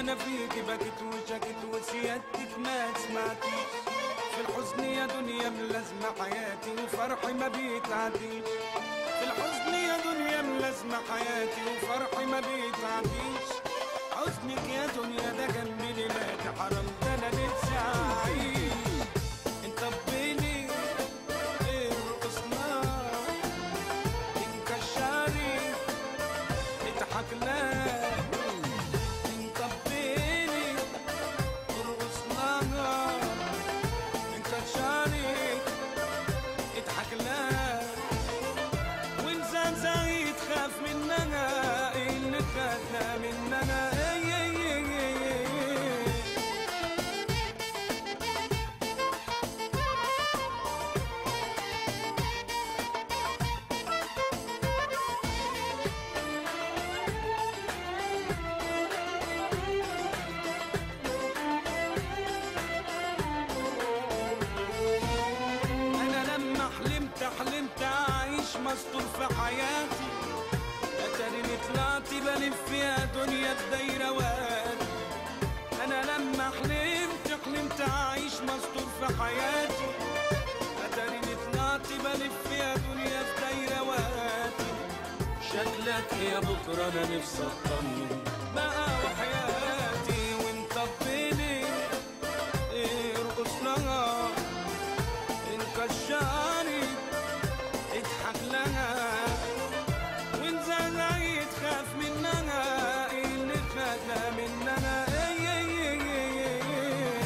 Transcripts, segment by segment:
انا فيك بكت وشكت وسيادتك ما سمعتيش في الحزن يا دنيا ملازمة حياتي وفرحي ما بيتعديش في الحزن يا دنيا ملازمة حياتي وفرحي ما بيتعديش حزنك يا دنيا ده جنبي ليلاتي حرام ده انا نفسي اعيش انت بيني ارقصنا انكشاري اضحك لك انت بيني ارقصنا انكشاري اضحك لك وانسان زي تخاف مننا ايه اللي خدنا مننا ايه ايه ايه ايه ايه انا لما حلمت حلمت اعيش مستور في حياتي اتاريني طلعت بلف يا دنيا بدايرة وادي انا لما حلمت حلمت اعيش مستور في حياتي اتاريني طلعت بلف يا دنيا بدايرة وادي شكلك يا بكرة انا نفسي اطمن بقى وحياتي وانت بيني ارقص لها انكشاري اضحك لها وانت زي تخاف مننا ايه اللي خدنا مننا ايه ايه ايه ايه ايه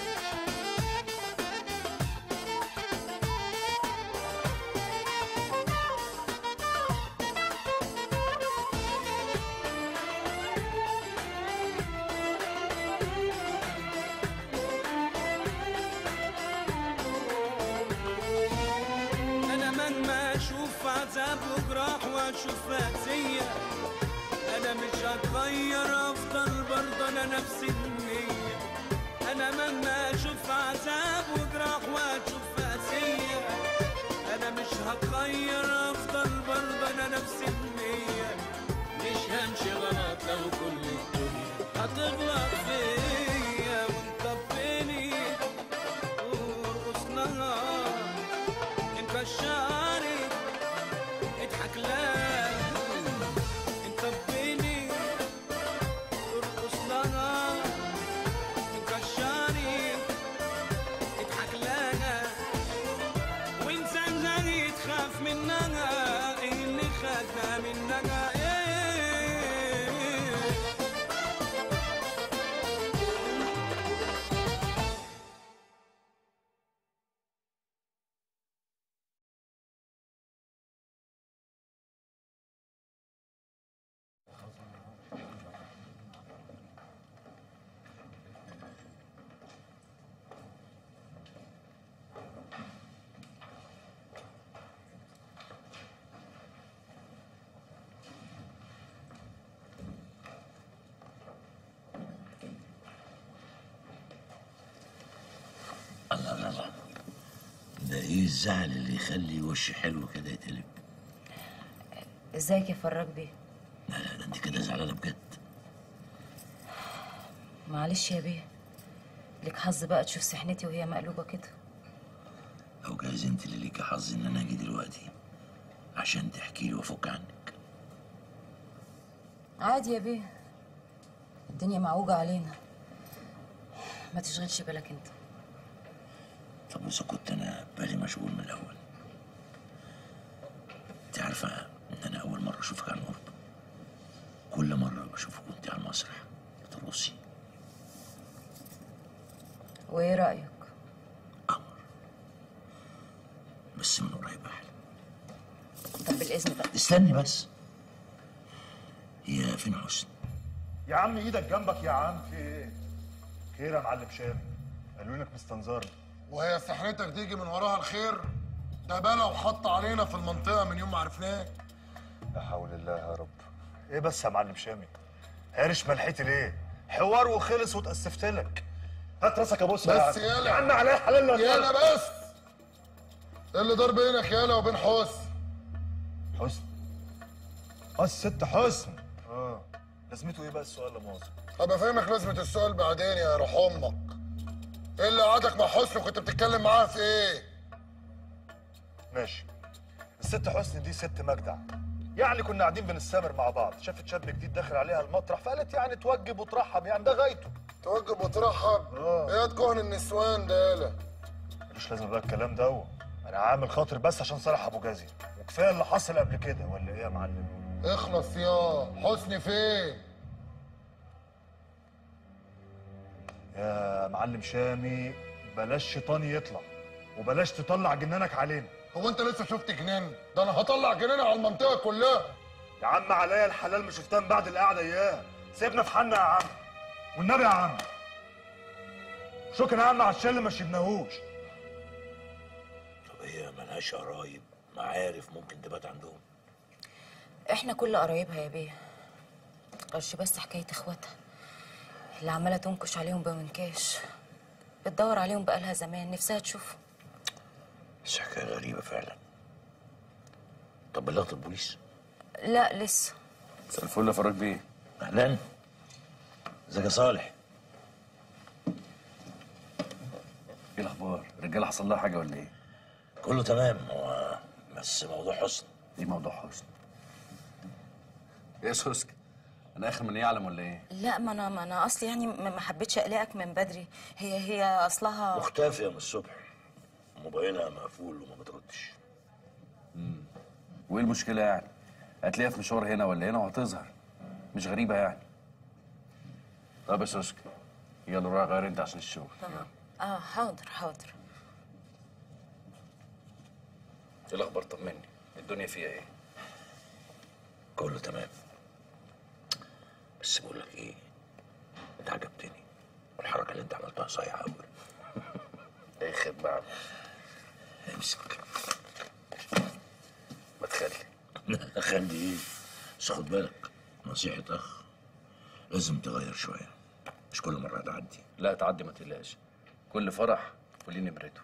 انا مهما اشوف عذاب وجراح واشوف اذية انا مش هتغير افضل برضه انا نفس النية انا مهما اشوف عذاب وجراح واشوف اذية انا مش هتغير افضل برضه انا نفس النية مش همشي غلط لو كل الدنيا هتغلط فيا وانت بيني وارقص لها انكشاري اضحك لك انت بيني ارقص لها انكشاري اضحك لها وانسان زي تخاف مننا ايه اللي خدنا مننا ايه الله الله الله ده ايه الزعل اللي يخلي وش حلو كده يتقلب ازيك يا فراج بيه لا لا ده انت كده زعلانه بجد معلش يا بيه لك حظ بقى تشوف سحنتي وهي مقلوبة كده او جايز انت اللي ليكي حظ ان انا اجي دلوقتي عشان تحكي لي وافك عنك عادي يا بيه الدنيا معوجة علينا ما تشغلش بالك انت طب واذا كنت انا بالي مشغول من الاول انت عارفه ان انا اول مره اشوفك على القرب كل مره بشوفك وانت على المسرح بترقصي وايه رأيك بس من قريب احلى طب بالإذن بقى استني بس هي فين حسن يا عم ايدك جنبك يا عم في ايه؟ خير يا معلم شام قالوا لك مستنظرني وهي سحرتك تيجي من وراها الخير ده بلا وحط علينا في المنطقه من يوم ما عرفناك لا حول الله يا رب ايه بس يا معلم شامي هارش ملحتي ليه؟ حوار وخلص واتأسفت لك هات راسك ابص بس يالا يا عم عليا حلال ولا يالا بس إيه اللي دار بينك يالا وبين حسن حسن اه الست حسن اه لازمته ايه بقى السؤال لا مؤاخذه هبقى فاهمك لازمة السؤال بعدين يا روح امك ايه اللي قعدك مع حسن كنت بتتكلم معاها في ايه ماشي الست حسني دي ست مجدع يعني كنا قاعدين بنستمر مع بعض شافت شاب جديد داخل عليها المطرح فقالت يعني توجب وترحب يعني ده غايته توجب وترحب آه. ايه كهن النسوان ده يالا مش لازم بقى الكلام ده هو انا عامل خاطر بس عشان صالح ابو جازي وكفايه اللي حصل قبل كده ولا ايه يا معلم اخلص يا حسني فين يا معلم شامي بلاش شيطان يطلع وبلاش تطلع جنانك علينا هو انت لسه شفت جنان ده انا هطلع جنان على المنطقه كلها يا عم عليا الحلال ما شفتها من بعد القعده اياه سيبنا في حالنا يا عم والنبي يا عم شكرا يا عم على الشل اللي ما شربناهوش طب هي ملهاش قرايب معارف ممكن تبات عندهم احنا كل قرايبها يا بيه غيرش بس حكايه اخواتها اللي عماله تنكش عليهم بمنكاش بتدور عليهم بقالها زمان نفسها تشوفهم بس حكايه غريبه فعلا طب بلغت البوليس لا لسه مساء الفل يا فراج بيه اهلا ازيك يا صالح ايه الاخبار الرجاله حصل لها حاجه ولا ايه كله تمام هو بس موضوع حسن ايه موضوع حسن ايه يا سوسك انا اخر من يعلم ولا ايه لا ما انا ما انا اصلي يعني ما ما حبيتش اقلقك من بدري هي هي اصلها مختفيه من الصبح موبايلها مقفول وما بتردش وايه المشكله يعني هتلاقيها في مشوار هنا ولا هنا وهتظهر مش غريبه يعني طب يا سوسك يلا روح غير انت عشان الشغل تمام اه حاضر حاضر ايه الاخبار طمني الدنيا فيها ايه كله تمام بس بقول لك ايه انت عجبتني والحركه اللي انت عملتها صايعه قوي ايه خدمه يا عم. امسك ما تخلي خلي ايه بس خد بالك نصيحه اخ لازم تغير شويه مش كل مره تعدي لا تعدي ما تقلقش كل فرح وليه نمرته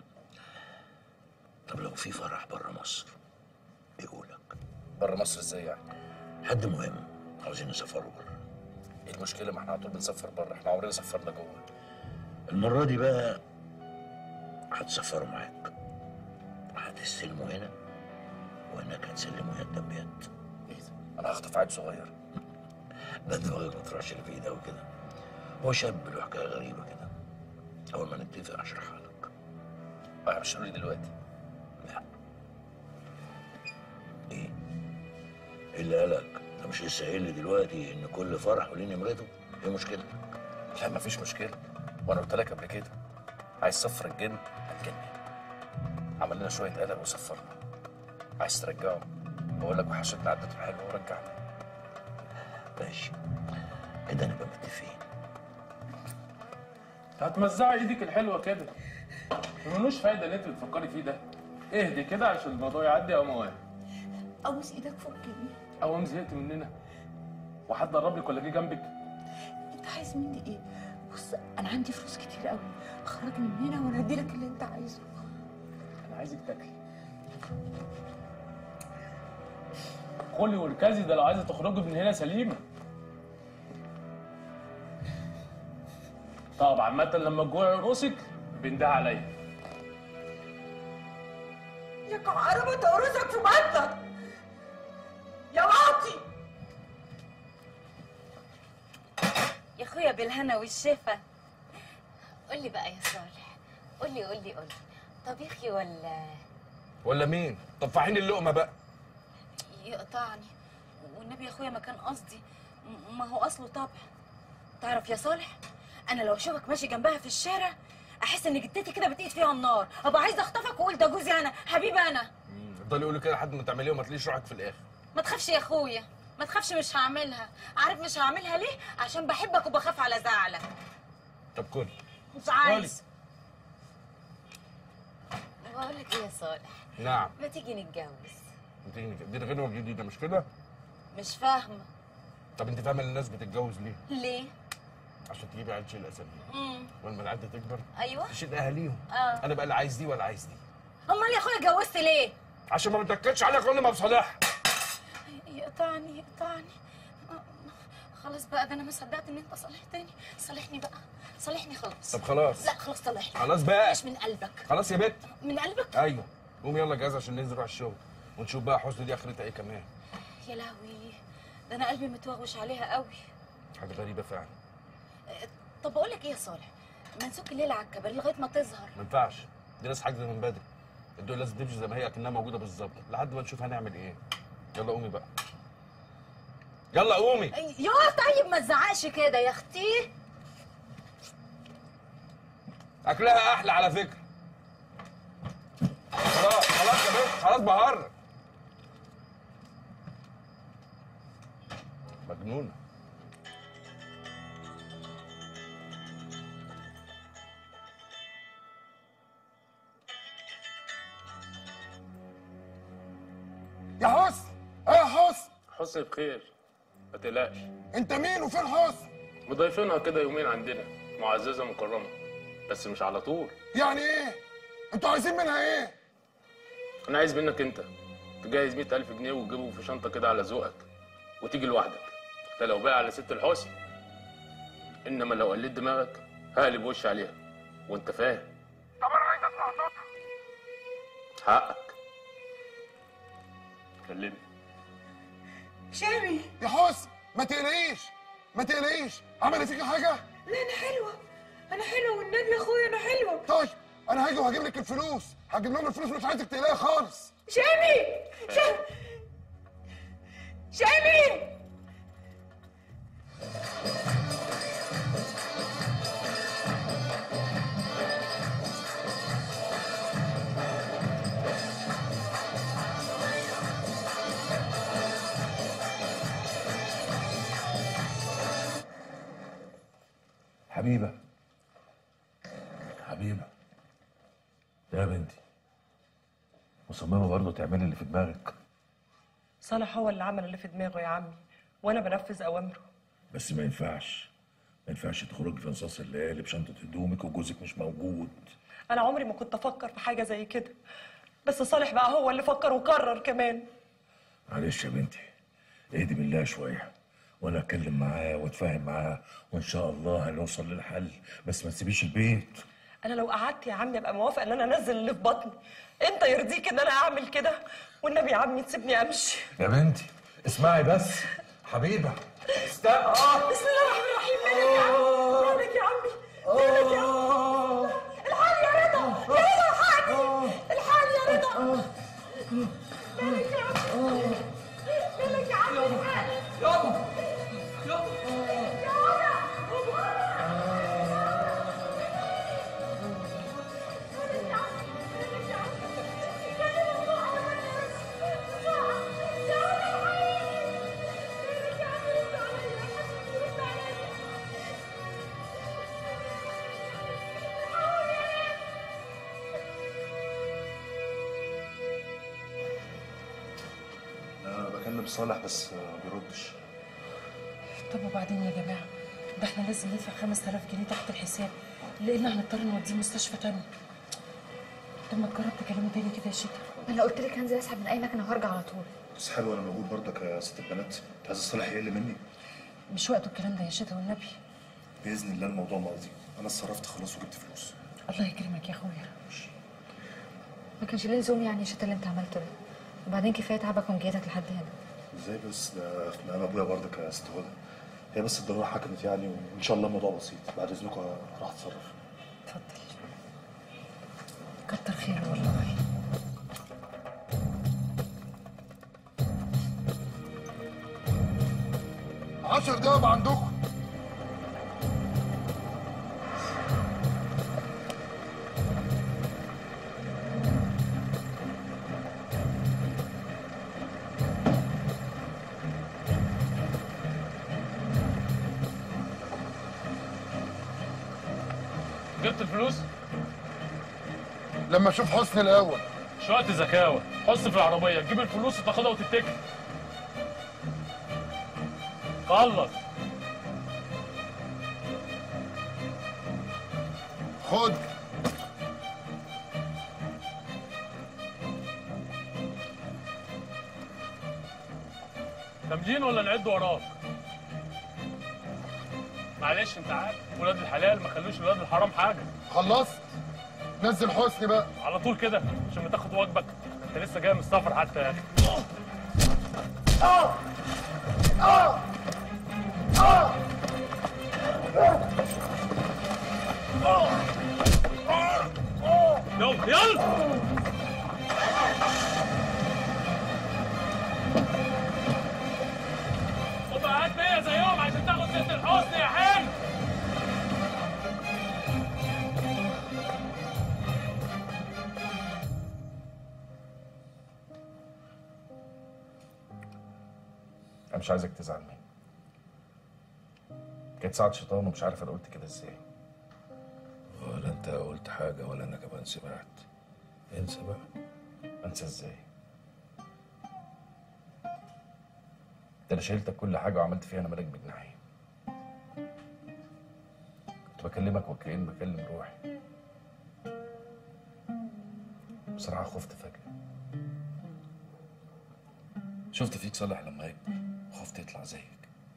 طب لو في فرح بره مصر بيقولك بره مصر ازاي يعني حد مهم عاوزين نسافروا بره ايه المشكله ما احنا على طول بنسافر بره احنا عمرنا سافرنا جوه المرة دي بقى هتسافروا معاك هتستلموا هنا وانك هتسلموا يدا بيد ايه ده انا هخطف عيل صغير ده دماغك ما تروحش اللي في ايده وكده هو شاب له حكايه غريبه كده اول ما نتفق هشرحها لك اه مش قولي دلوقتي لا ايه ايه اللي قالك انت مش لسه قايل لي دلوقتي ان كل فرح وليه نمرته ايه مشكلتك لا مفيش مشكله وانا قلت لك قبل كده عايز تسفر الجن هتجنن عمل لنا شويه قلق وسفرنا عايز ترجعه بقول لك وحشتنا عدته حلوه ورجعنا ماشي كده نبقى متفقين هتمزعي ايدك الحلوه كده ملوش فايده اللي انت بتفكري فيه ده اهدي كده عشان الموضوع يعدي او مواد ابوس ايدك فكني او زهقت مننا وحد قرب لك ولا جه جنبك انت عايز مني ايه بص انا عندي فلوس كتير قوي خرجني من هنا وانا اديلك اللي انت عايزه انا عايزك تاكلي خلي واركزي ده لو عايزه تخرجي من هنا سليمه طب عامة لما الجوع يرقصك بينده عليا يا كعربة تقرصك في بطنك يا واطي يا اخويا بالهنا والشفا قول لي بقى يا صالح قول لي قول لي قول لي طبيخي ولا ولا مين؟ طفحين اللقمه بقى يقطعني والنبي يا اخويا ما كان قصدي م- ما هو اصله طبع تعرف يا صالح انا لو اشوفك ماشي جنبها في الشارع احس ان جدتي كده بتقيد فيها النار ابقى عايزه اخطفك واقول ده جوزي انا حبيبي انا يفضلوا يقولوا كده لحد ما تعمليه وما تلاقيش روحك في الاخر ما تخافش يا اخويا ما تخافش مش هعملها عارف مش هعملها ليه عشان بحبك وبخاف على زعلك طب كل مش عايز بقول لك ايه يا صالح نعم ما تيجي نتجوز دي دي غنوه جديده مش كده؟ مش فاهمه طب انت فاهمه ان الناس بتتجوز ليه؟ ليه عشان تجيبي عيال تشيل اسامي امم ولما العيال دي تكبر ايوه تشيل اهاليهم اه انا بقى لا عايز دي ولا عايز دي امال يا اخويا اتجوزت ليه عشان ما بتنكدش عليك كل ما بصالحها يقطعني يقطعني خلاص بقى ده انا ما صدقت ان انت صالحتني صالحني بقى صالحني خلاص طب خلاص لا خلاص صالحني خلاص بقى. مش من قلبك خلاص يا بت من قلبك ايوه قوم يلا جاهز عشان ننزل نروح الشغل ونشوف بقى حسن دي اخرتها ايه كمان يا لهوي ده انا قلبي متوغوش عليها قوي حاجه غريبه فعلا طب بقول لك ايه يا صالح ما نسك الليله على الكباري لغايه ما تظهر ما ينفعش دي ناس حاجزه من بدري الدول لازم تمشي زي ما هي اكنها موجوده بالظبط لحد ما نشوف هنعمل ايه يلا قومي بقى يلا قومي يا طيب ما تزعقش كده يا اختي اكلها احلى على فكره خلاص خلاص يا بنت خلاص بهرج مجنونه يا حسن ايه يا حسن حسن بخير ما تقلقش انت مين وفين حسن مضيفينها كده يومين عندنا معززه مكرمه بس مش على طول يعني ايه انتوا عايزين منها ايه انا عايز منك انت تجهز مئة ألف جنيه وتجيبهم في شنطة كده على ذوقك وتيجي لوحدك ده لو بقى على ست الحسن انما لو قلت دماغك هقلب وش عليها وانت فاهم طب انا عايز اسمع صوتها حقك كلمني شامي يا حسن ما تقلقيش ما تقلقيش عملت فيكي حاجه لا انا حلوه انا حلوه والنبي يا اخويا انا حلوه طيب انا هاجي وهجيب لك الفلوس هجيب لهم الفلوس مش عايزك تقلقي خالص شامي شامي شامي حبيبة حبيبة يا بنتي مصممة برضه تعملي اللي في دماغك صالح هو اللي عمل اللي في دماغه يا عمي وانا بنفذ اوامره بس ما ينفعش ما ينفعش تخرجي في نصاص الليالي بشنطة هدومك وجوزك مش موجود انا عمري ما كنت افكر في حاجه زي كده بس صالح بقى هو اللي فكر وقرر كمان معلش يا بنتي اهدي بالله شوية وانا اتكلم معاه واتفاهم معاه وان شاء الله هنوصل للحل بس ما تسيبيش البيت انا لو قعدت يا عمي ابقى موافقه ان انا انزل اللي في بطني انت يرضيك ان انا اعمل كده والنبي يا عمي تسيبني امشي يا بنتي اسمعي بس حبيبة استنى اه بسم الله الرحمن الرحيم مالك يا عمي مالك يا عمي مالك يا عمي الحال يا رضا يا رضا الحقني الحال يا رضا مالك يا عمي مالك يا عمي الحقني يابا انا بكلم صالح بس ما بيردش طب وبعدين يا جماعه ده احنا لازم ندفع 5000 جنيه تحت الحساب لان هنضطر نوديه مستشفى تاني طب ما تجرب تكلمه تاني كده يا شيخه انا قلت لك هنزل اسحب من اي مكنه وهرجع على طول بس حلو انا موجود برضك يا ست البنات انت عايز صالح يقل مني مش وقته الكلام ده يا شتا والنبي باذن الله الموضوع ماضي انا اتصرفت خلاص وجبت فلوس الله يكرمك يا اخويا ما كانش ليه لزوم يعني الشتا اللي انت عملته ده وبعدين كفايه تعبك ومجيتك لحد هنا ازاي بس ده في مقام ابويا برضك يا ست هدى هي بس الضروره حكمت يعني وان شاء الله الموضوع بسيط بعد اذنكم راح اتصرف كتر خيره والله عشر دقايق عندكم جبت الفلوس لما اشوف حسني الاول مش وقت زكاوة حس في العربية تجيب الفلوس وتاخدها وتتكل خلص خد كاملين ولا نعد وراك معلش انت عارف ولاد الحلال ما خلوش ولاد الحرام حاجه خلصت نزل حسني بقى على طول كده عشان ما تاخد واجبك انت لسه جاي من السفر حتى يا اخي اه اه اه يلا يلا طب هات مية زيهم عشان تاخد ست الحسن يا حلو انا مش عايزك تزعل مني كانت ساعة شيطان ومش عارف انا قلت كده ازاي ولا انت قلت حاجة ولا انا كمان سمعت انسى بقى انسى ازاي ده انا شيلتك كل حاجه وعملت فيها انا ملاك بجناحين كنت بكلمك وكأن بكلم روحي بصراحه خفت فجاه شفت فيك صالح لما يكبر خفت يطلع زيك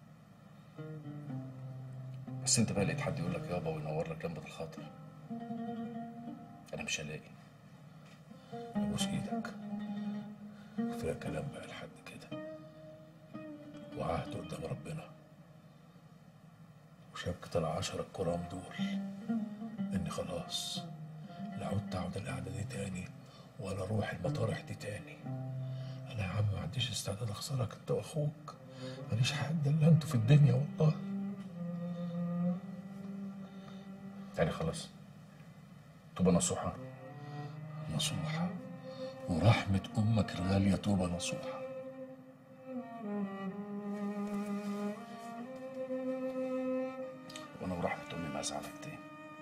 بس انت بقى لقيت حد يقول لك يابا وينور لك لمبه الخاطر انا مش هلاقي ابوس ايدك كفايه كلام بقى لحد كده وعهد قدام ربنا وشبكة العشرة الكرام دول اني خلاص لا عدت اقعد القعدة دي تاني ولا اروح المطارح دي تاني انا يا عم ما عنديش استعداد اخسرك انت واخوك ماليش حد الا انتوا في الدنيا والله يعني خلاص تبقى نصوحه نصوحة ورحمة أمك الغالية توبة نصوحة وانا ورحمه امي ما ازعلك تاني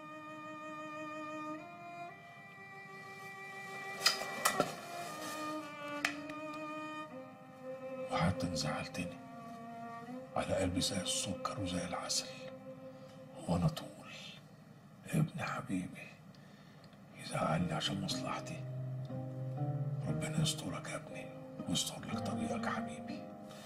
وحتى إن زعلتني على قلبي زي السكر وزي العسل وأنا طول ابن حبيبي يزعلني عشان مصلحتي ربنا يسترك يا ابني ويستر لك طريقك يا حبيبي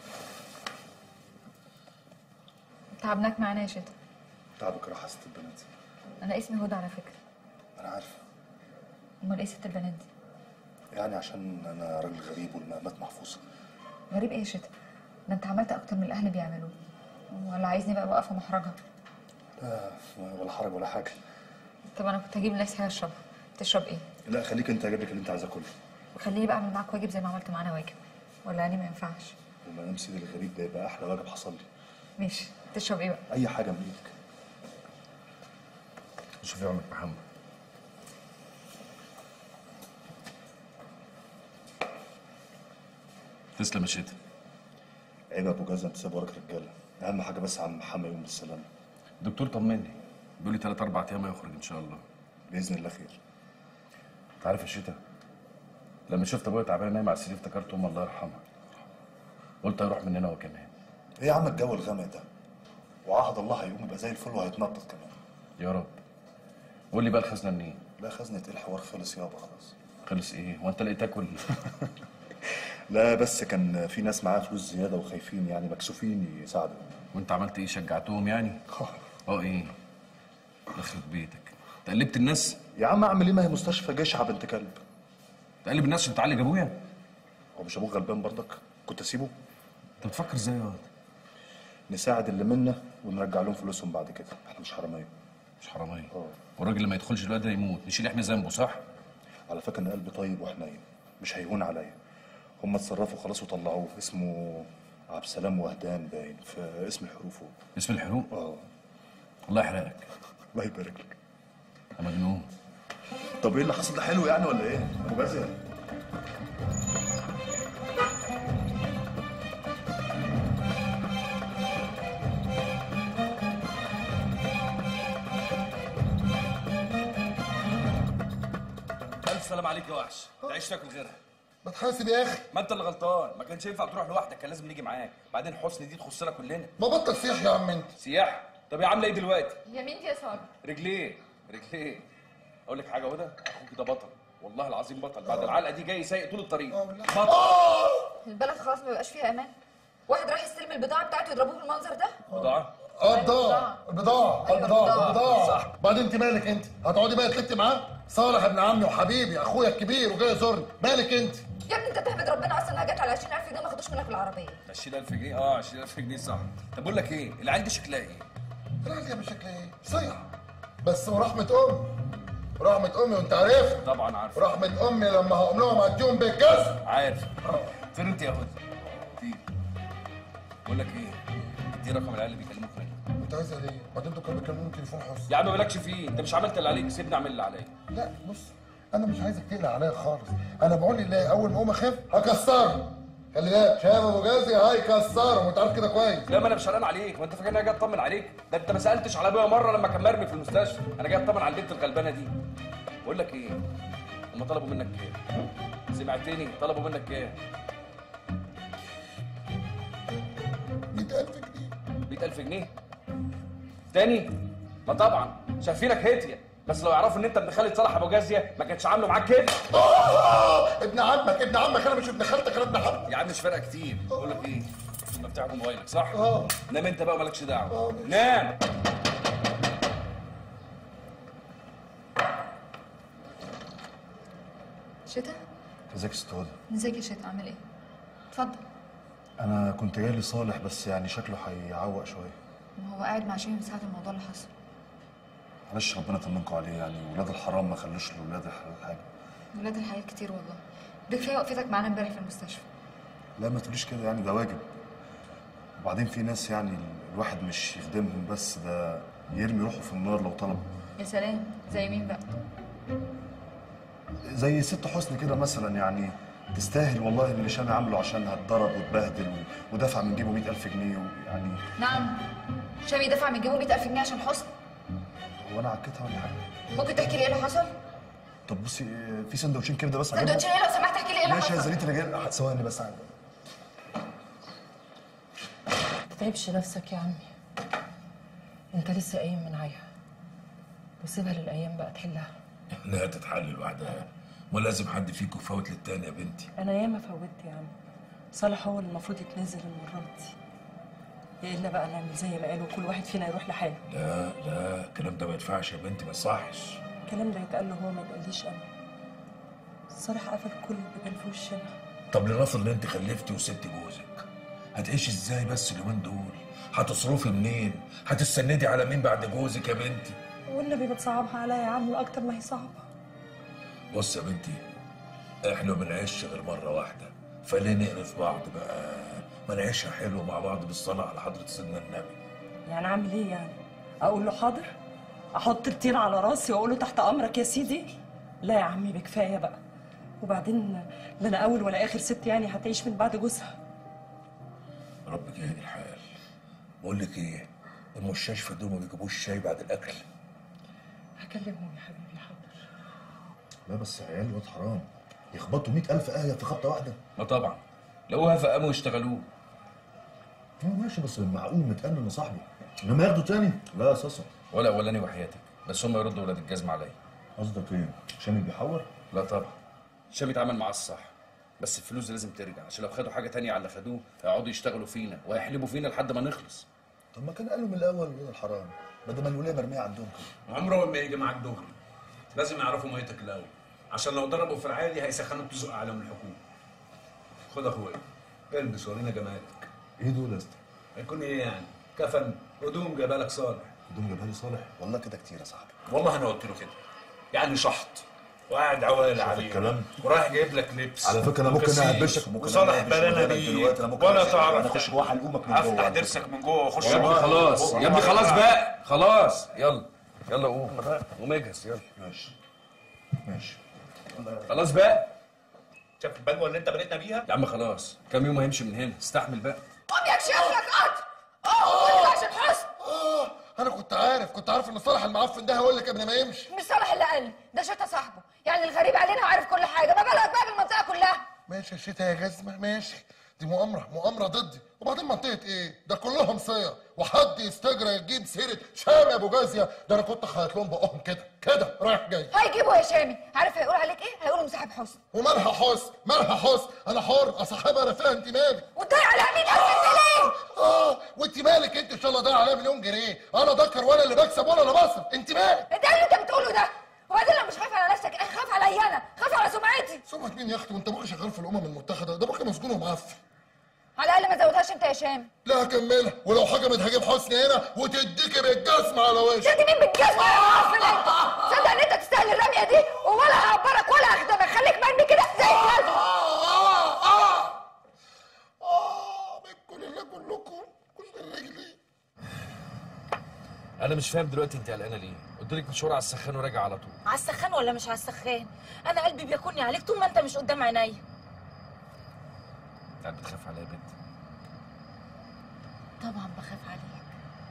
تعبناك معانا يا شتا تعبك راح ست البنات انا اسمي هدى على فكره انا عارف امال ايه ست البنات دي يعني عشان انا راجل غريب والمقامات محفوظه غريب ايه يا شتا ده انت عملت اكتر من الاهل بيعملوه ولا عايزني بقى واقفه محرجه لا ولا حرج ولا حاجه طب انا كنت هجيب لنفسي حاجه اشربها تشرب ايه لا خليك انت اجيب لك اللي انت عايزاه كله وخليني بقى اعمل معاك واجب زي ما عملت معانا واجب ولا يعني ما ينفعش وما يوم سيدي الغريب ده يبقى احلى واجب حصل لي ماشي تشرب ايه بقى اي حاجه من ايدك شوف يا عمك محمد تسلم يا شتا عيب يا ابو جزم تسيب وراك رجاله اهم حاجه بس عم محمد يقوم بالسلامه الدكتور طمني بيقول لي ثلاث اربع ايام هيخرج ان شاء الله باذن الله خير انت عارف يا شتا لما شفت ابويا تعبان نايم على السرير افتكرت امي الله يرحمها قلت هيروح مننا هو كمان ايه يا عم الجو الغامق ده وعهد الله هيقوم يبقى زي الفل وهيتنطط كمان يا رب قول لي بقى الخزنه منين لا خزنه ايه الحوار خلص يابا خلاص خلص ايه هو انت لقيت تاكل لا بس كان في ناس معاها فلوس زياده وخايفين يعني مكسوفين يساعدوا وانت عملت ايه شجعتهم يعني اه ايه يخرب بيتك تقلبت الناس يا عم اعمل ايه ما هي مستشفى جشع بنت كلب تقلب الناس عشان تعالج ابويا هو مش ابوك غلبان برضك كنت اسيبه انت بتفكر ازاي يا واد نساعد اللي منا ونرجع لهم فلوسهم بعد كده احنا مش حراميه مش حراميه اه والراجل اللي ما يدخلش الواد ده يموت نشيل احنا ذنبه صح على فكره ان قلبي طيب وحنين مش هيهون عليا هم اتصرفوا خلاص وطلعوه اسمه عبد السلام وهدان باين في اسم الحروف هو. اسم الحروق اه الله يحرقك الله يبارك لك يا مجنون طب ايه اللي حصل ده حلو يعني ولا ايه؟ ابو باسل الف سلام عليك يا وحش تعيش تاكل غيرها ما تحاسب يا اخي ما انت اللي غلطان ما كانش ينفع تروح لوحدك كان لازم نيجي معاك بعدين حسن دي تخصنا كلنا ما بطل سيح يا عم انت سياح طب هي عامله ايه دلوقتي يمين يا ساره رجليه رجليه اقول لك حاجه هدى اخوك ده بطل والله العظيم بطل بعد العلقه دي جاي سايق طول الطريق بطل البلد خلاص ما بقاش فيها امان واحد راح يستلم البضاعه بتاعته يضربوه بالمنظر ده بضاعه اه البضاعه البضاعه أيوة، البضاعه البضاعة. البضاعه بعدين انت مالك انت هتقعدي بقى تلتي معاه صالح ابن عمي وحبيبي اخويا الكبير وجاي يزورني مالك انت يا ابني انت تحمد ربنا اصلا انها جت على 20000 جنيه ما خدوش منك العربيه 20000 جنيه اه 20000 جنيه صح طب بقول لك ايه العيال دي شكلها ايه؟ العيال دي بشكل ايه صيع بس ورحمه امي ورحمه امي وانت عارف طبعا عارف ورحمه امي لما هقوم لهم اديهم بالجزم عارف فين انت يا هدى؟ طيب بقول لك ايه؟ دي رقم العيال اللي بيكلموك منه انت عايزها ليه؟ بعدين انتوا كانوا بيكلموني تليفون حسن يا عم مالكش فيه انت مش عملت اللي عليك سيبني اعمل اللي عليا لا بص انا مش عايزك تقلق عليا خالص انا بقول لله اول ما اقوم اخف هكسره خلي بالك شباب ابو جازي هيكسره وانت عارف كده كويس لا ما انا مش قلقان عليك ما انت فاكر انا جاي اطمن عليك ده انت ما سالتش على ابويا مره لما كان مرمي في المستشفى انا جاي اطمن على البنت الغلبانه دي بقول لك ايه هم طلبوا منك كام سمعتني طلبوا منك كام 100000 جنيه 100000 جنيه تاني ما طبعا شايفينك هتيه بس لو يعرفوا ان انت ابن خالد صالح ابو جازيه ما كانش عامله معاك كده آه! ابن عمك ابن عمك انا مش ابن خالتك انا ابن عمك يا عم مش فارقه كتير بقول لك ايه انت بتاعك موبايلك صح؟ اه نام انت بقى مالكش دعوه نام شتا ازيك يا ست هدى ازيك يا شتا عامل ايه اتفضل انا كنت جاي لصالح بس يعني شكله هيعوق شويه ما هو قاعد مع شيماء من ساعه الموضوع اللي حصل معلش ربنا يطمنكم عليه يعني ولاد الحرام ما خلوش لاولاد الحلال حاجه ولاد الحلال كتير والله ده كفايه وقفتك معانا امبارح في المستشفى لا ما تقوليش كده يعني ده واجب وبعدين في ناس يعني الواحد مش يخدمهم بس ده يرمي روحه في النار لو طلب يا سلام زي مين بقى زي ست حسن كده مثلا يعني تستاهل والله اللي شامي عامله عشانها اتضرب واتبهدل و- ودفع من جيبه 100000 جنيه يعني نعم شامي دفع من جيبه 100000 جنيه عشان حسن هو انا عكيتها ولا حاجه ممكن تحكي لي ايه اللي حصل طب بصي في سندوتشين كبده بس هجيبهم. سندوتشين ايه لو سمحت احكي لي ايه اللي ماشي يا حصل زريت انا جاي ثواني بس عندي تتعبش نفسك يا عمي انت لسه قايم من عيها وسيبها للايام بقى تحلها لا تتحل لوحدها ما لازم حد فيكم يفوت للتاني يا بنتي انا ياما فوتت يا عم صالح هو اللي المفروض يتنزل المره دي يا الا بقى نعمل زي ما قالوا كل واحد فينا يروح لحاله لا لا الكلام ده ما ينفعش يا بنتي ما يصحش الكلام ده يتقال له هو ما يتقاليش انا صالح قفل كل البيبان في وشنا طب لنفرض ان انت خلفتي وسبتي جوزك هتعيشي ازاي بس اليومين دول هتصرفي منين هتستندي على مين بعد جوزك يا بنتي والنبي بتصعبها عليا يا عم اكتر ما هي صعبه بص يا بنتي احنا ما بنعيش غير مره واحده فليه نقرف بعض بقى ما نعيشها حلو مع بعض بالصلاه على حضره سيدنا النبي يعني اعمل ايه يعني اقول له حاضر احط الطين على راسي واقول له تحت امرك يا سيدي لا يا عمي بكفايه بقى وبعدين لا انا اول ولا اخر ست يعني هتعيش من بعد جوزها ربك يهدي الحال بقول لك ايه المستشفى دول ما بيجيبوش شاي بعد الاكل هكلمهم يا حبيبي حاضر لا بس عيال ولاد حرام يخبطوا 100000 آية في خبطة واحدة ما طبعا لقوها فقاموا يشتغلوه هو ماشي بس معقول متأمن يا صاحبي انما ياخدوا تاني لا اساسا ولا اولاني وحياتك بس هم يردوا ولاد الجزمه عليا قصدك ايه؟ شامي بيحور؟ لا طبعا شامي اتعامل معاه الصح بس الفلوس دي لازم ترجع عشان لو خدوا حاجه تانية على اللي خدوه هيقعدوا يشتغلوا فينا وهيحلبوا فينا لحد ما نخلص طب ما كان قالوا من الاول ولاد الحرام بدل ما الولايه مرميه عندهم كده عمره ما يجي معاك دغري لازم يعرفوا ميتك الاول عشان لو ضربوا في العادي هيسخنوك تزق عليهم الحكومه خد اخويا البس ورينا جمالك ايه دول يا اسطى؟ هيكون ايه يعني كفن هدوم جايبها لك صالح هدوم جايبها لي صالح والله كده كتير يا صاحبي والله انا قلت له كده يعني شحط وقاعد عوالي شوف عليه الكلام. ورايح جايب لك لبس على فكره انا ممكن وكسيس اهبشك ممكن وصالح أهبش بلانا ودانك بيه دلوقتي انا ممكن ولا أخش- تعرف انا اخش جوه حلقومك من جوه افتح على ضرسك من جوه واخش يا ابني خلاص يا ابني خلاص بقى خلاص يلا يلا قوم قوم اجهز يلا ماشي ماشي خلاص بقى شايف البلوه اللي انت بنيتنا بيها يا عم خلاص كام يوم هيمشي من هنا استحمل بقى قوم يا كشف لك قطر اه كل ده عشان حسن اه انا كنت عارف كنت عارف ان صالح المعفن ده هيقول لك قبل ما يمشي مش صالح اللي قال لي ده شتا صاحبه يعني الغريب علينا وعارف كل حاجه ما بالك بقى بالمنطقه كلها ماشي يا شتا يا جزمه ماشي دي مؤامره مؤامره ضدي وبعدين منطقه ايه ده كلهم صيا وحد يستجرى يجيب سيره شام يا ابو جازيه ده انا كنت خيط لهم بقهم كده كده رايح جاي هيجيبوا يا شامي عارف هيقول عليك ايه هيقولوا مصاحب حسن ومالها حسن مالها حسن انا حر اصاحبها انا فيها انت مالك وتضيع على مين حسن ليه اه وانت مالك انت ان شاء الله ضايع عليا مليون جنيه انا ذكر ولا اللي بكسب ولا اللي بصرف انت مالك ده اللي انت بتقوله ده وبعدين لو مش خايف على نفسك خاف عليا انا خاف على سمعتي سمعة مين يا اختي وانت ابوك شغال في الامم المتحده ده ابوك مسجون ومعفن على الاقل ما زودهاش انت يا شام لا هكملها ولو حكمت هجيب حسني هنا وتديكي بالجزمه على وشك تدي مين بالجزمه يا معفن انت تصدق ان انت تستاهل الرميه دي ولا هعبرك ولا هخدمك خليك مرمي كده زي الكلب اه اه اه منكم لله كلكم كل رجلي انا مش فاهم دلوقتي انت قلقانه ليه قلت لك مشوار على السخان وراجع على طول على السخان ولا مش على السخان انا قلبي بياكلني عليك طول ما انت مش قدام عينيا يعني بتخاف عليا يا بنت طبعا بخاف عليك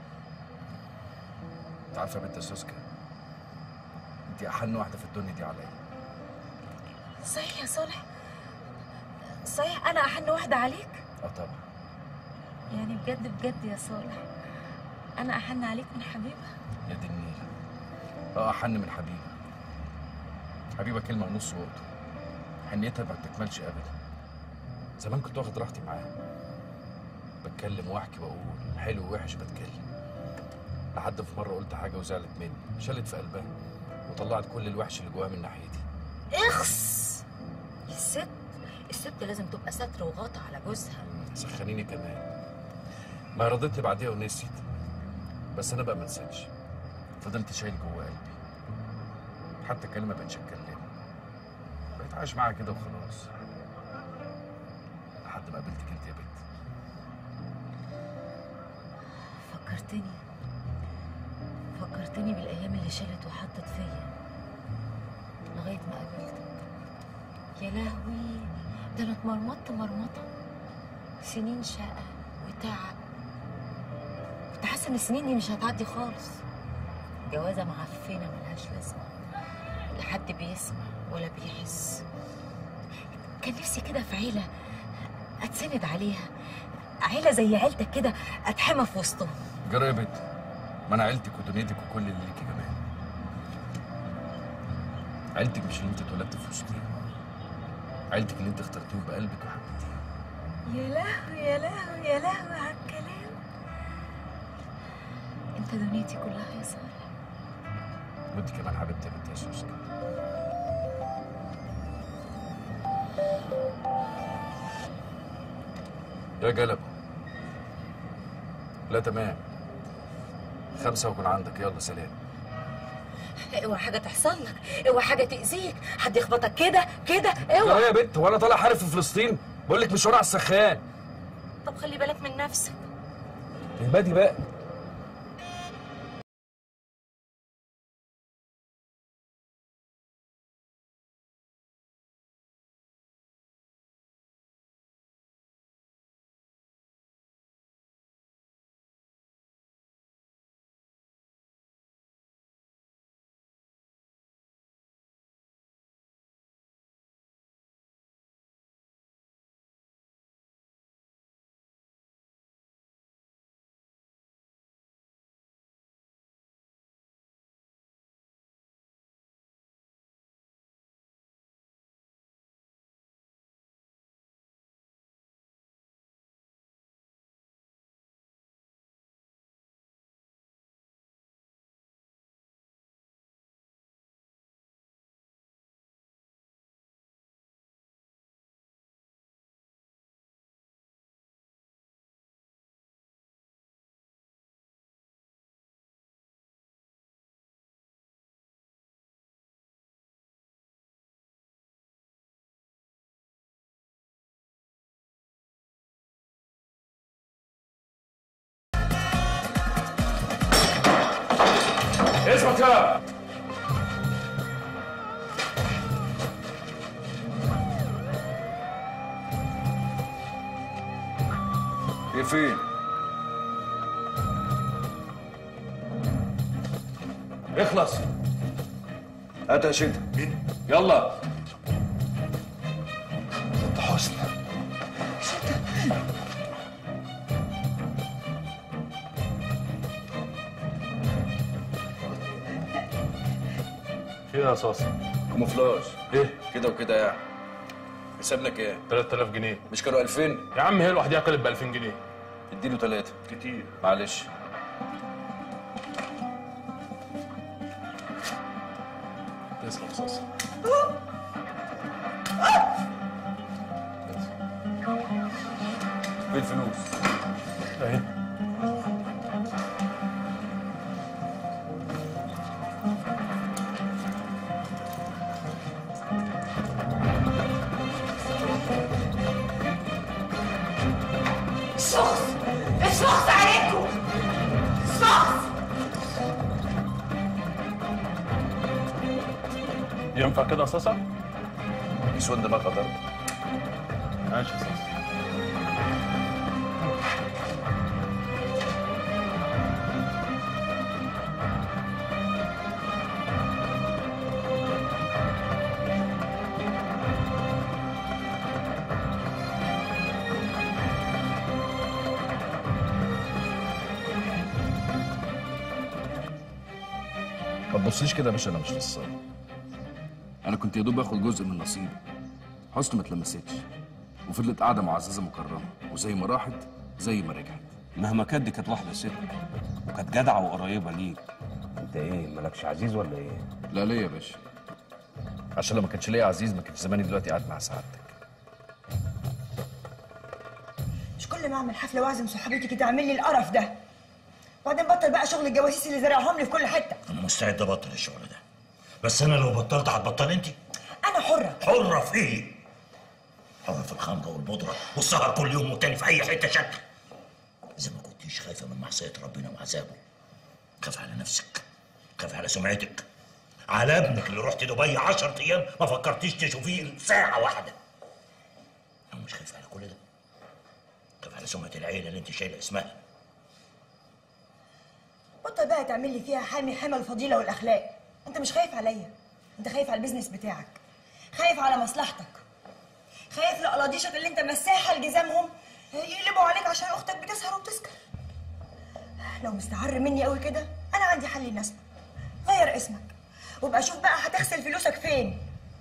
انت عارفه يا بنت يا سوسكا انت احن واحده في الدنيا دي عليا صحيح يا صالح صحيح انا احن واحده عليك اه طبعا يعني بجد بجد يا صالح انا احن عليك من حبيبه يا دي النيله اه احن من حبيبه حبيبه كلمه ونص وقت حنيتها ما بتكملش ابدا زمان كنت واخد راحتي معاها بتكلم واحكي واقول حلو ووحش بتكلم لحد في مره قلت حاجه وزعلت مني شالت في قلبها وطلعت كل الوحش اللي جواها من ناحيتي اخس الست الست لازم تبقى ستر وغطا على جوزها سخنيني كمان ما رضيتني بعديها ونسيت بس انا بقى ما انساش فضلت شايل جوه قلبي حتى كلمه بقتش اتكلمها بقيت عايش معاها كده وخلاص لحد ما قابلتك انت يا بنت فكرتني فكرتني بالايام اللي شالت وحطت فيا لغايه ما قابلتك يا لهوي ده انا اتمرمطت مرمطه سنين شقه وتعب كنت حاسه ان السنين دي مش هتعدي خالص جوازه معفنه ملهاش لازمه لا حد بيسمع ولا بيحس كان نفسي كده في عيله اتسند عليها عيله زي عيلتك كده اتحمى في وسطهم جرى يا بنت ما انا عيلتك ودنيتك وكل اللي ليكي كمان عيلتك مش اللي انت اتولدت في وسطيها عيلتك اللي انت اخترتيهم بقلبك وحبيتيها يا لهوي يا لهوي يا لهوي على الكلام انت دنيتي كلها يا صالح وانت كمان حبيبتي يا بنت يا سوسكا يا جلب لا تمام خمسة وكن عندك يلا سلام اوعى حاجه تحصل لك اوعى حاجه تاذيك حد يخبطك كده كده يا اوعى يا بنت وانا طالع حارب في فلسطين بقول لك مشوار على السخان طب خلي بالك من نفسك اهبدي بقى اسمك يا ايه فين؟ اخلص هات يا شد مين؟ يلا حسني ايه يا صاصة؟ كوموفلاج ايه؟ كده وكده يعني حسابنا كام 3000 جنيه مش كانوا 2000 يا عم هي لوحدها كانت ب 2000 جنيه اديله ثلاثة كتير معلش تسلم يا صاصة فين الفلوس اهي الشخص الشخص عليكم الشخص ينفع كده يا صاصة؟ يسود دماغها ضرب ماشي يا صاصة ما تبصليش كده يا باشا انا مش نصاب انا كنت يا دوب اخد جزء من نصيبي حسن ما اتلمستش وفضلت قاعده معززه مكرمه وزي ما راحت زي ما رجعت مهما كانت دي كانت واحده ست وكانت جدعه وقريبه ليك انت ايه مالكش عزيز ولا ايه؟ لا ليه يا باشا عشان لو ما كانش ليا عزيز ما كانش زماني دلوقتي قاعد مع سعادتك مش كل ما اعمل حفله واعزم صحابي تيجي تعمل لي القرف ده وبعدين بطل بقى شغل الجواسيس اللي زرعهم لي في كل حته انا مستعد ابطل الشغل ده بس انا لو بطلت هتبطل انت انا حره حره في ايه حره في الخمره والبودره والسهر كل يوم والتاني في اي حته شكل اذا ما كنتيش خايفه من معصيه ربنا وعذابه خاف على نفسك خاف على سمعتك على ابنك اللي رحت دبي 10 ايام ما فكرتيش تشوفيه ساعه واحده لو مش خايف على كل ده خاف على سمعه العيله اللي انت شايله اسمها بطل بقى تعمل لي فيها حامي حمى الفضيله والاخلاق انت مش خايف عليا انت خايف على البيزنس بتاعك خايف على مصلحتك خايف لقلاضيشك اللي انت مساحه لجزامهم يقلبوا عليك عشان اختك بتسهر وبتسكر لو مستعر مني قوي كده انا عندي حل يناسبك غير اسمك وابقى شوف بقى هتغسل فلوسك فين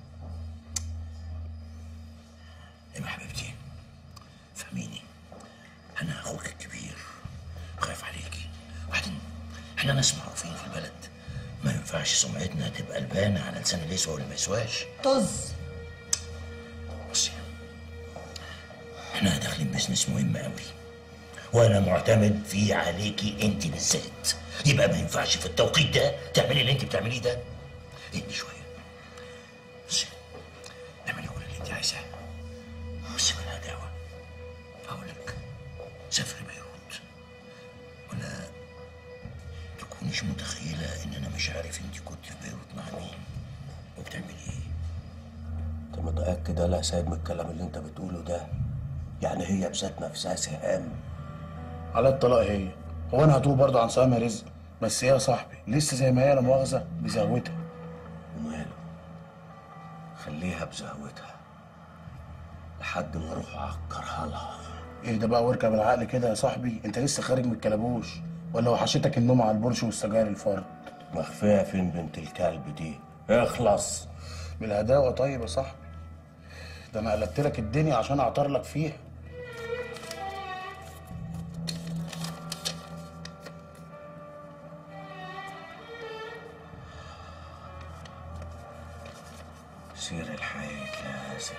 يا حبيبتي فهميني انا اخوك الكبير خايف عليكي وبعدين احنا ناس معروفين في البلد ما ينفعش سمعتنا تبقى البانة على لسان اللي يسوى واللي ما يسواش طز بصي احنا داخلين بزنس مهم قوي وانا معتمد فيه عليكي انت بالذات يبقى ما ينفعش في التوقيت ده تعملي اللي انت بتعمليه ده اهدي شويه بصي اعملي كل اللي انت عايزاه بس من الهداوه هقول لك سافري بيروت ولا تكونيش متخيله ان انا مش عارف انت كنت في بيروت مع مين وبتعملي ايه انت متاكد يا سيد من الكلام اللي انت بتقوله ده يعني هي بذات نفسها سهام على الطلاق هي هو انا هتوه برضه عن سلام رزق بس هي يا صاحبي لسه زي ما هي لا مؤاخذه بزهوتها وماله خليها بزهوتها لحد ما اروح اعكرها لها ايه ده بقى واركب العقل كده يا صاحبي انت لسه خارج من الكلابوش ولا وحشتك النوم على البرش والسجاير الفرد مخفيه فين بنت الكلب دي اخلص بالهداوه طيب يا صاحبي ده انا قلبت لك الدنيا عشان اعطر لك فيها سير الحياة لازم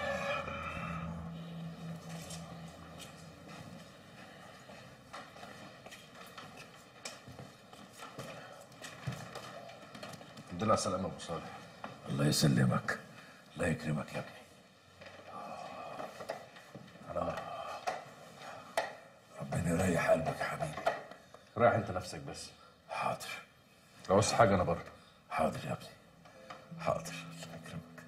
الحمد لله على السلامه ابو صالح الله يسلمك الله يكرمك يا ابني آه. ربنا يريح قلبك يا حبيبي رايح انت نفسك بس حاضر لو عاوز حاجه انا بره حاضر يا ابني حاضر الله يكرمك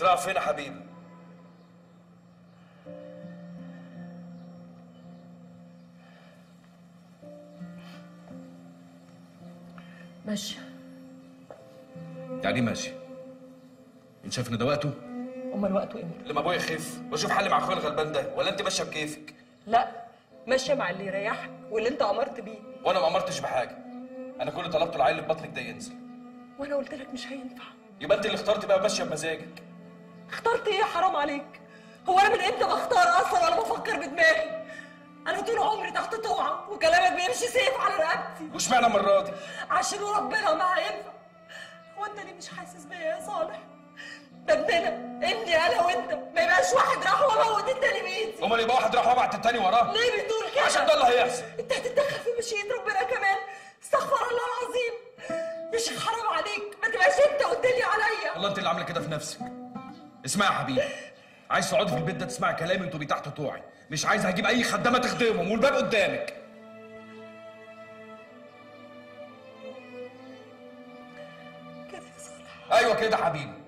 تلعب فين يا حبيبي ماشيه يعني إيه ماشي انت شايف ان ده وقته امال وقته امتى لما ابويا يخف واشوف حل مع اخويا الغلبان ده ولا انت ماشيه بكيفك لا ماشيه مع اللي يريحك واللي انت امرت بيه وانا ما امرتش بحاجه انا كل اللي طلبته العيل اللي في بطنك ده ينزل وانا قلت لك مش هينفع يبقى انت اللي اخترت بقى ماشيه بمزاجك اخترت ايه حرام عليك هو انا من امتى بختار اصلا ولا بفكر بدماغي انا طول عمري تحت طوعك وكلامك بيمشي سيف على رقبتي واشمعنى المره دي عشان ربنا ما هينفع هو انت ليه مش حاسس بيا يا صالح ده ابننا ابني انا وانت ما يبقاش واحد راح وموت التاني بايدي امال يبقى واحد راح وبعت التاني وراه ليه بتقول كده عشان ده اللي هيحصل انت هتتدخل في مشيئة ربنا كمان استغفر الله العظيم يا شيخ حرام عليك ما تبقاش انت قلت لي عليا والله انت اللي عامله كده في نفسك اسمعي يا حبيبي عايز تقعدي في البيت ده تسمعي كلامي وتبقي تحت طوعي مش عايز هجيب اي خدامه تخدمهم والباب قدامك كده يا صالح ايوه كده حبيبي